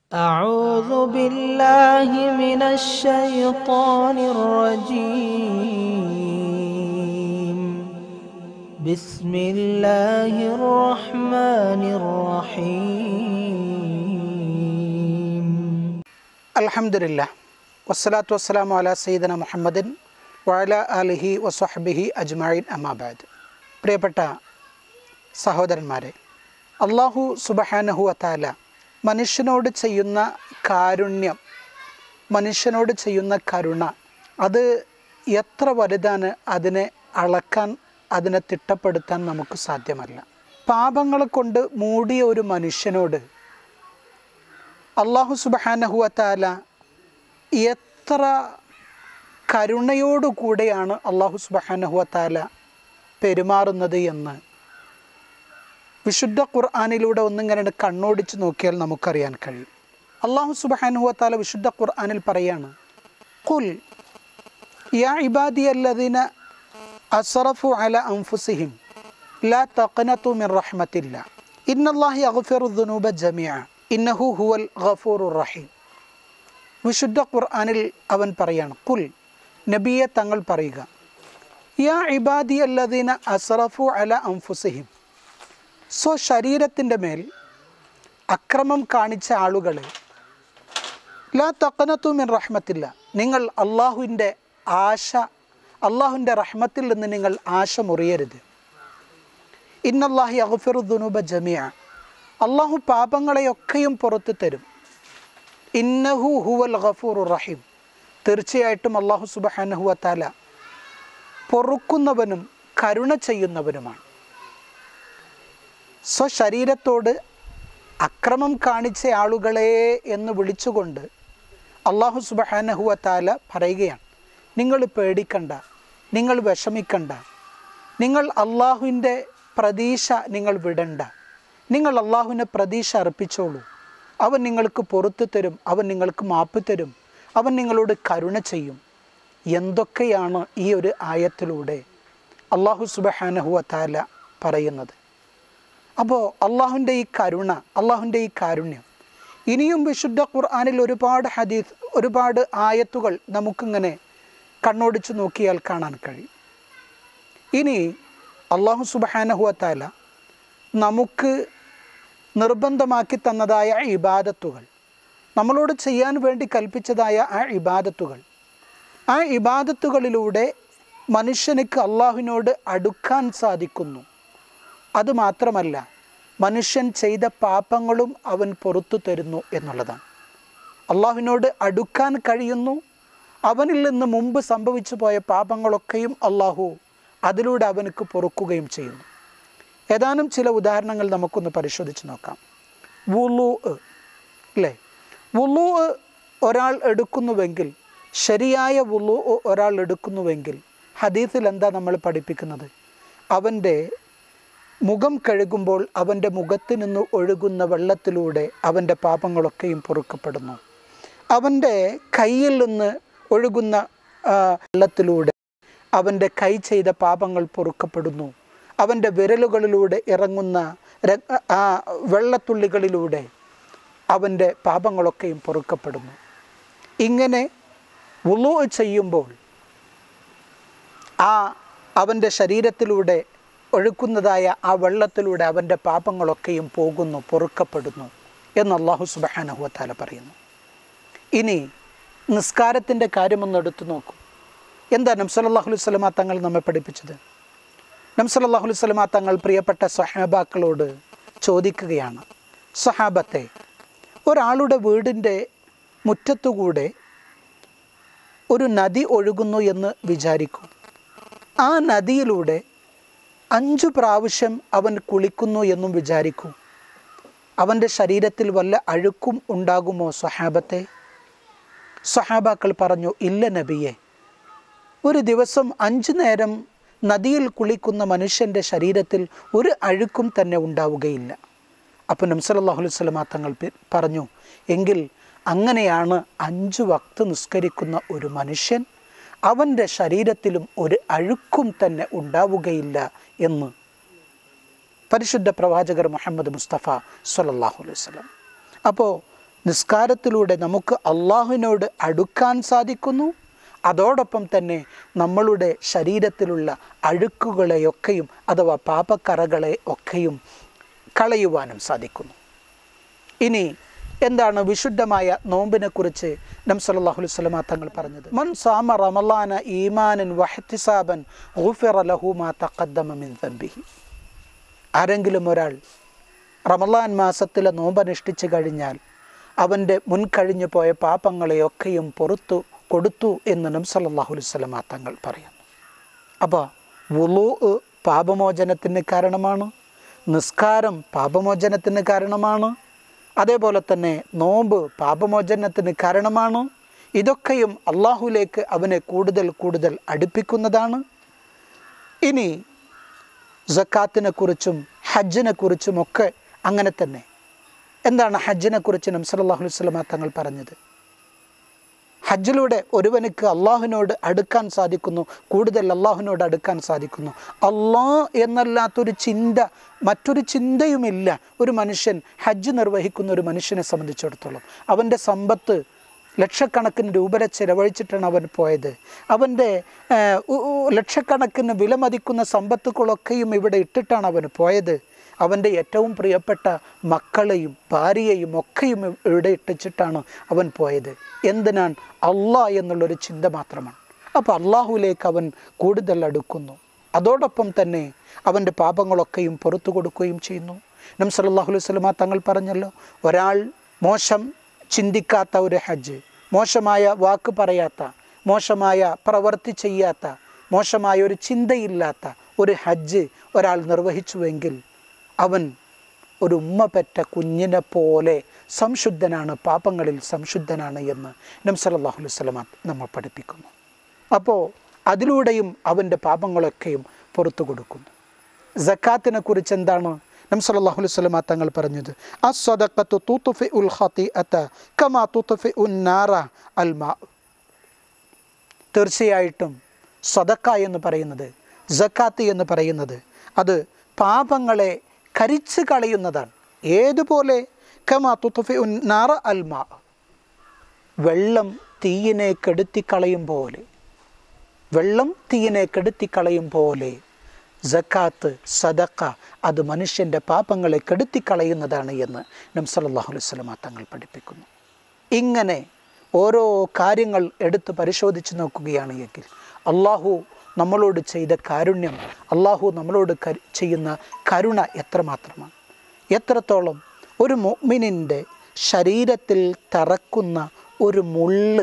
أعوذ بالله من الشيطان الرجيم بسم الله الرحمن الرحيم അൽഹംദുലില്ല വസ്സലാത്തു വസ്സലാമു അല സയ്യിദന മുഹമ്മദിൻ വഅല അലിഹി വസ്വഹബിഹി അജ്മഈൻ അമാബാദ് പ്രിയപ്പെട്ട സഹോദരന്മാരെ അള്ളാഹു സുബഹാനഹു വതാല മനുഷ്യനോട് ചെയ്യുന്ന കാരുണ്യം മനുഷ്യനോട് ചെയ്യുന്ന കരുണ അത് എത്ര വലുതാണ് അതിനെ അളക്കാൻ അതിനെ തിട്ടപ്പെടുത്താൻ നമുക്ക് സാധ്യമല്ല പാപങ്ങൾ കൊണ്ട് മൂടിയ ഒരു മനുഷ്യനോട് അള്ളാഹു സുബഹാനഹുവത്താല എത്ര കരുണയോടുകൂടെയാണ് അള്ളാഹു സുബഹാനഹുവത്താല പെരുമാറുന്നത് എന്ന് വിശുദ്ധ ഖുർആാനിലൂടെ ഒന്നിങ്ങനെ കണ്ണോടിച്ച് നോക്കിയാൽ നമുക്കറിയാൻ കഴിയും അള്ളാഹു സുബഹാനുഹത്താല വിശുദ്ധ ഖുർആാനിൽ പറയാണ് കുൽ യാ ഇബാദി അല്ലദീന അസറഫു അല അൻഫുസിഹിം ലാ തഖനതു മിൻ റഹ്മത്തില്ല ഇന്നല്ലാഹി അഗ്ഫിറു ദുനൂബ ജമിഅ ഇന്നഹു ഹുവൽ ഗഫൂറുർ റഹീം വിശുദ്ധ ഖുർആാനിൽ അവൻ പറയാണ് കുൽ നബിയെ തങ്ങൾ പറയുക യാ ഇബാദി അല്ലദീന അസറഫു അല അൻഫുസിഹിം സ്വശരീരത്തിൻ്റെ മേൽ അക്രമം കാണിച്ച ആളുകളെ ലാ തക്കനത്തു മിൻ റഹ്മത്തില്ല നിങ്ങൾ അള്ളാഹുവിൻ്റെ ആശ അള്ളാഹുവിൻ്റെ റഹ്മത്തിൽ നിന്ന് നിങ്ങൾ ആശ മുറിയരുത് ഇന്നല്ലാഹി അഗ്ഫിറു ദുനൂബ ജമിയ അള്ളാഹു പാപങ്ങളെയൊക്കെയും പുറത്തു തരും ഇന്നഹു ഹുവൽ ഗഫൂർ റഹീം തീർച്ചയായിട്ടും അള്ളാഹു സുബഹാനഹുവ താല പൊറുക്കുന്നവനും കരുണ ചെയ്യുന്നവനുമാണ് സ്വശരീരത്തോട് അക്രമം കാണിച്ച ആളുകളെ എന്ന് വിളിച്ചുകൊണ്ട് അള്ളാഹു സുബഹാനഹുവ താല പറയുകയാണ് നിങ്ങൾ പേടിക്കണ്ട നിങ്ങൾ വിഷമിക്കണ്ട നിങ്ങൾ അള്ളാഹുവിൻ്റെ പ്രതീക്ഷ നിങ്ങൾ വിടണ്ട നിങ്ങൾ അള്ളാഹുവിനെ പ്രതീക്ഷ അർപ്പിച്ചോളൂ അവൻ നിങ്ങൾക്ക് പുറത്തു തരും അവൻ നിങ്ങൾക്ക് മാപ്പ് തരും അവൻ നിങ്ങളോട് കരുണ ചെയ്യും എന്തൊക്കെയാണ് ഈ ഒരു ആയത്തിലൂടെ അള്ളാഹു സുബഹാനഹുവ താല പറയുന്നത് അപ്പോൾ അള്ളാഹുവിൻ്റെ ഈ കരുണ അള്ളാഹുവിൻ്റെ ഈ കാരുണ്യം ഇനിയും വിശുദ്ധ ഖുർആാനിൽ ഒരുപാട് ഹദീസ് ഒരുപാട് ആയത്തുകൾ നമുക്കിങ്ങനെ കണ്ണോടിച്ച് നോക്കിയാൽ കാണാൻ കഴിയും ഇനി അള്ളാഹു സുബഹാനഹുവത്താല നമുക്ക് നിർബന്ധമാക്കി തന്നതായ ഇബാദത്തുകൾ നമ്മളോട് ചെയ്യാൻ വേണ്ടി കൽപ്പിച്ചതായ ആ ഇബാദത്തുകൾ ആ ഇബാദത്തുകളിലൂടെ മനുഷ്യനിക്ക് അള്ളാഹുവിനോട് അടുക്കാൻ സാധിക്കുന്നു അതുമാത്രമല്ല മനുഷ്യൻ ചെയ്ത പാപങ്ങളും അവൻ പുറത്തു തരുന്നു എന്നുള്ളതാണ് അള്ളാഹുവിനോട് അടുക്കാൻ കഴിയുന്നു അവനിൽ നിന്ന് മുമ്പ് സംഭവിച്ചു പോയ പാപങ്ങളൊക്കെയും അള്ളാഹു അതിലൂടെ അവനക്ക് പൊറുക്കുകയും ചെയ്യുന്നു ഏതാനും ചില ഉദാഹരണങ്ങൾ നമുക്കൊന്ന് പരിശോധിച്ച് നോക്കാം വുളു അല്ലേ വുളു ഒരാൾ എടുക്കുന്നുവെങ്കിൽ ശരിയായ വുളു ഒരാൾ എടുക്കുന്നുവെങ്കിൽ ഹദീസിൽ എന്താ നമ്മൾ പഠിപ്പിക്കുന്നത് അവൻ്റെ മുഖം കഴുകുമ്പോൾ അവൻ്റെ മുഖത്ത് നിന്ന് ഒഴുകുന്ന വെള്ളത്തിലൂടെ അവൻ്റെ പാപങ്ങളൊക്കെയും പൊറുക്കപ്പെടുന്നു അവൻ്റെ കയ്യിൽ നിന്ന് ഒഴുകുന്ന ആ, വെള്ളത്തിലൂടെ അവൻ്റെ കൈ ചെയ്ത പാപങ്ങൾ പൊറുക്കപ്പെടുന്നു അവൻ്റെ വിരലുകളിലൂടെ ഇറങ്ങുന്ന ര- ആ വെള്ളത്തുള്ളികളിലൂടെ അവൻ്റെ പാപങ്ങളൊക്കെയും പൊറുക്കപ്പെടുന്നു ഇങ്ങനെ വുളു ചെയ്യുമ്പോൾ ആ അവൻ്റെ ശരീരത്തിലൂടെ ഒഴുക്കുന്നതായ ആ വെള്ളത്തിലൂടെ അവൻ്റെ പാപങ്ങളൊക്കെയും പോകുന്നു പൊറുക്കപ്പെടുന്നു എന്ന് അള്ളാഹു സുബാനഹുവത്താല പറയുന്നു ഇനി നിസ്കാരത്തിൻ്റെ കാര്യമൊന്ന് എടുത്തു നോക്കൂ എന്താ നംസലല്ലാഹു അലൈഹി സ്വലമ തങ്ങൾ നമ്മെ പഠിപ്പിച്ചത് നംസലല്ലാഹു അലൈഹി സ്വലമ തങ്ങൾ പ്രിയപ്പെട്ട സഹാബാക്കളോട് ചോദിക്കുകയാണ് സഹാബത്തെ ഒരാളുടെ വീടിൻ്റെ മുറ്റത്തുകൂടെ ഒരു നദി ഒഴുകുന്നു എന്ന് വിചാരിക്കൂ ആ നദിയിലൂടെ അഞ്ചു പ്രാവശ്യം അവൻ കുളിക്കുന്നു എന്നും വിചാരിക്കൂ അവൻ്റെ ശരീരത്തിൽ വല്ല അഴുക്കും ഉണ്ടാകുമോ സഹാബത്തെ സഹാബാക്കൾ പറഞ്ഞു ഇല്ല നബിയെ ഒരു ദിവസം അഞ്ചു നേരം നദിയിൽ കുളിക്കുന്ന മനുഷ്യൻ്റെ ശരീരത്തിൽ ഒരു അഴുക്കും തന്നെ ഉണ്ടാവുകയില്ല അപ്പോൾ നംസലല്ലാഹു അലൈഹി സ്വലമാ തങ്ങൾ പി- പറഞ്ഞു എങ്കിൽ അങ്ങനെയാണ് അഞ്ചു വക്ത് നിസ്കരിക്കുന്ന ഒരു മനുഷ്യൻ അവൻ്റെ ശരീരത്തിലും ഒരു അഴുക്കും തന്നെ ഉണ്ടാവുകയില്ല എന്ന് പരിശുദ്ധ പ്രവാചകർ മുഹമ്മദ് മുസ്തഫ സല്ലല്ലാഹു അലൈഹി വസല്ലം അപ്പോൾ നിസ്കാരത്തിലൂടെ നമുക്ക് അള്ളാഹുവിനോട് അടുക്കാൻ സാധിക്കുന്നു അതോടൊപ്പം തന്നെ നമ്മളുടെ ശരീരത്തിലുള്ള അഴുക്കുകളെയൊക്കെയും അഥവാ പാപക്കറകളെ ഒക്കെയും കളയുവാനും സാധിക്കുന്നു ഇനി എന്താണ് വിശുദ്ധമായ നോമ്പിനെ കുറിച്ച് നം സല്ലല്ലാഹു അലൈഹി വസല്ലമ തങ്ങൾ പറഞ്ഞത് മൻ സാമ റമളാന ഈമാനൻ വഹ്തിസാബൻ ഗുഫിറ ലഹു മാ തഖദ്ദമ മിൻ ദംബിഹി ആരെങ്കിലും ഒരാൾ റമളാൻ മാസത്തിലെ നോമ്പ് അനുഷ്ഠിച്ചു കഴിഞ്ഞാൽ അവൻ്റെ മുൻകഴിഞ്ഞു പോയ പാപങ്ങളെയൊക്കെയും പുറത്തു കൊടുത്തു എന്ന് നം സല്ലല്ലാഹു അലൈഹി വസല്ലമ തങ്ങൾ പറയുന്നു അപ്പോൾ വുളു പാപമോചനത്തിന് കാരണമാണ് നിസ്കാരം പാപമോചനത്തിന് കാരണമാണ് അതേപോലെ തന്നെ നോമ്പ് പാപമോചനത്തിന് കാരണമാണ് ഇതൊക്കെയും അള്ളാഹുലേക്ക് അവനെ കൂടുതൽ കൂടുതൽ അടുപ്പിക്കുന്നതാണ് ഇനി ജക്കാത്തിനെ കുറിച്ചും ഹജ്ജിനെ കുറിച്ചുമൊക്കെ അങ്ങനെ തന്നെ എന്താണ് ഹജ്ജിനെ കുറിച്ച് നംസലാഹു അലൈഹി സ്വലമ തങ്ങൾ പറഞ്ഞത് ഹജ്ജിലൂടെ ഒരുവനുക്ക് അള്ളാഹുവിനോട് അടുക്കാൻ സാധിക്കുന്നു കൂടുതൽ അള്ളാഹുവിനോട് അടുക്കാൻ സാധിക്കുന്നു അള്ളാ എന്നല്ലാത്തൊരു ചിന്ത മറ്റൊരു ചിന്തയുമില്ല ഒരു മനുഷ്യൻ ഹജ്ജ് നിർവഹിക്കുന്ന ഒരു മനുഷ്യനെ സംബന്ധിച്ചിടത്തോളം അവൻ്റെ സമ്പത്ത് ലക്ഷക്കണക്കിന് രൂപ ചിലവഴിച്ചിട്ടാണ് അവൻ പോയത് അവൻ്റെ ഏഹ്, ഉ- ഉ- ലക്ഷക്കണക്കിന് വിലമതിക്കുന്ന സമ്പത്തുകളൊക്കെയും ഇവിടെ ഇട്ടിട്ടാണ് അവൻ പോയത് അവൻ്റെ ഏറ്റവും പ്രിയപ്പെട്ട മക്കളെയും ഭാര്യയെയും ഒക്കെയും ഇവിടെ ഇട്ടിച്ചിട്ടാണ് അവൻ പോയത് എന്തിനാണ് അള്ളാ എന്നുള്ളൊരു ചിന്ത മാത്രമാണ് അപ്പോൾ അള്ളാഹുലേക്ക് അവൻ കൂടുതൽ അടുക്കുന്നു അതോടൊപ്പം തന്നെ അവൻ്റെ പാപങ്ങളൊക്കെയും പുറത്തു കൊടുക്കുകയും ചെയ്യുന്നു നം സല്ലല്ലാഹു അലൈഹി വസല്ലമ തങ്ങൾ പറഞ്ഞല്ലോ ഒരാൾ മോശം ചിന്തിക്കാത്ത ഒരു ഹജ്ജ് മോശമായ വാക്ക് പറയാത്ത മോശമായ പ്രവൃത്തി ചെയ്യാത്ത മോശമായ ഒരു ചിന്തയില്ലാത്ത ഒരു ഹജ്ജ് ഒരാൾ നിർവഹിച്ചുവെങ്കിൽ അവൻ ഒരു ഉമ്മ പെറ്റ കുഞ്ഞിനെ പോലെ സംശുദ്ധനാണ് പാപങ്ങളിൽ സംശുദ്ധനാണ് എന്ന് നം സല്ലല്ലാഹു അലൈഹി വസല്ലമ നമ്മൾ പഠിപ്പിക്കുന്നു അപ്പോൾ അതിലൂടെയും അവൻ്റെ പാപങ്ങളൊക്കെയും പുറത്തു കൊടുക്കുന്നു സക്കാത്തിനെ കുറിച്ച് എന്താണ് നം സല്ലല്ലാഹു അലൈഹി വസല്ലമ തങ്ങൾ പറഞ്ഞത് അസ്സദഖത്തു തുത്ഫി ഉൽ ഖതീഅത കമാ തുത്ഫി ഉന്നാറ അൽ മാ തീർച്ചയായിട്ടും സദക്ക എന്ന് പറയുന്നത് ജക്കാത്ത് എന്ന് പറയുന്നത് അത് പാപങ്ങളെ കരിച്ചു കളയുന്നതാണ് ഏതുപോലെ കമാ തുത്ഫി ഉന്നാറ അൽ മാ വെള്ളം തീയിനെ കെടുത്തിക്കളയും പോലെ വെള്ളം തീയിനെ കെടുത്തിക്കളയും പോലെ ജക്കാത്ത് സദക്ക അത് മനുഷ്യൻ്റെ പാപങ്ങളെ കെടുത്തിക്കളയുന്നതാണ് എന്ന് നം സല്ലല്ലാഹു അലൈഹി വസല്ലമ തങ്ങൾ പഠിപ്പിക്കുന്നു ഇങ്ങനെ ഓരോ കാര്യങ്ങൾ എടുത്ത് പരിശോധിച്ച് നോക്കുകയാണ് എങ്കിൽ അള്ളാഹു നമ്മളോട് ചെയ്ത കാരുണ്യം അള്ളാഹു നമ്മളോട് കരു- ചെയ്യുന്ന കരുണ എത്രമാത്രമാണ് എത്രത്തോളം ഒരു മുഅ്മിനിൻ്റെ ശരീരത്തിൽ തറക്കുന്ന ഒരു മുള്ള്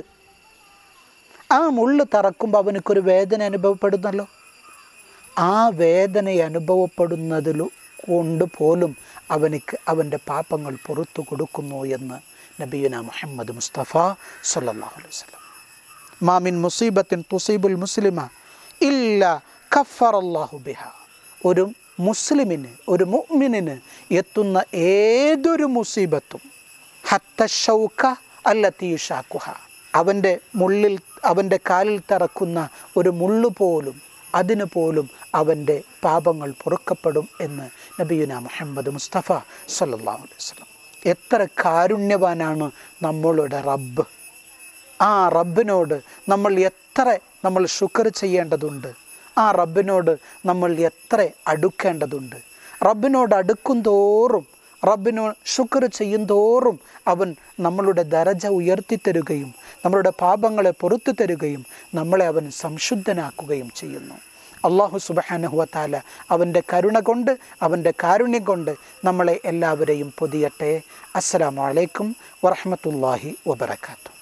ആ മുള്ള് തറക്കുമ്പോൾ അവനക്കൊരു വേദന അനുഭവപ്പെടുന്നല്ലോ ആ വേദന അനുഭവപ്പെടുന്നതിൽ കൊണ്ട് പോലും അവനിക്ക് അവൻ്റെ പാപങ്ങൾ പുറത്തു കൊടുക്കുന്നു എന്ന് നബിയുന മുഹമ്മദ് മുസ്തഫ സല്ലല്ലാഹു അലൈഹി വസല്ലം മാമിൻ മുസീബത്തിൻ തുസീബുൽ മുസ്ലിമ ഇല്ല കഫറല്ലാഹു ബിഹ ഒരു മുസ്ലിമിന് ഒരു മുഅ്മിനിന് എത്തുന്ന ഏതൊരു മുസീബത്തും ഹത്ത ഷൗക്ക അല്ലത്തി ഷാക്കുഹ അവൻ്റെ മുള്ളിൽ അവൻ്റെ കാലിൽ തറക്കുന്ന ഒരു മുള്ളു പോലും അതിന് പോലും അവൻ്റെ പാപങ്ങൾ പൊറുക്കപ്പെടും എന്ന് നബിയുന മുഹമ്മദ് മുസ്തഫ സല്ലല്ലാഹു അലൈഹി വസല്ലം എത്ര കാരുണ്യവാനാണ് നമ്മളുടെ റബ്ബ് ആ റബ്ബിനോട് നമ്മൾ എത്ര നമ്മൾ ശുക്ർ ചെയ്യേണ്ടതുണ്ട് ആ റബ്ബിനോട് നമ്മൾ എത്ര അടുക്കേണ്ടതുണ്ട് റബ്ബിനോട് അടുക്കും തോറും റബ്ബിനോ ശുക്ർ ചെയ്യും തോറും അവൻ നമ്മളുടെ ദരജ ഉയർത്തിത്തരുകയും നമ്മളുടെ പാപങ്ങളെ പുറത്തു തരുകയും നമ്മളെ അവൻ സംശുദ്ധനാക്കുകയും ചെയ്യുന്നു അള്ളാഹു സുബഹാനഹുവത്താല അവൻ്റെ കരുണ കൊണ്ട് അവൻ്റെ കാരുണ്യം കൊണ്ട് നമ്മളെ എല്ലാവരെയും പൊതിയട്ടെ അസ്സലാമു അലൈക്കും വറഹമത്തല്ലാഹി വബർക്കാത്തു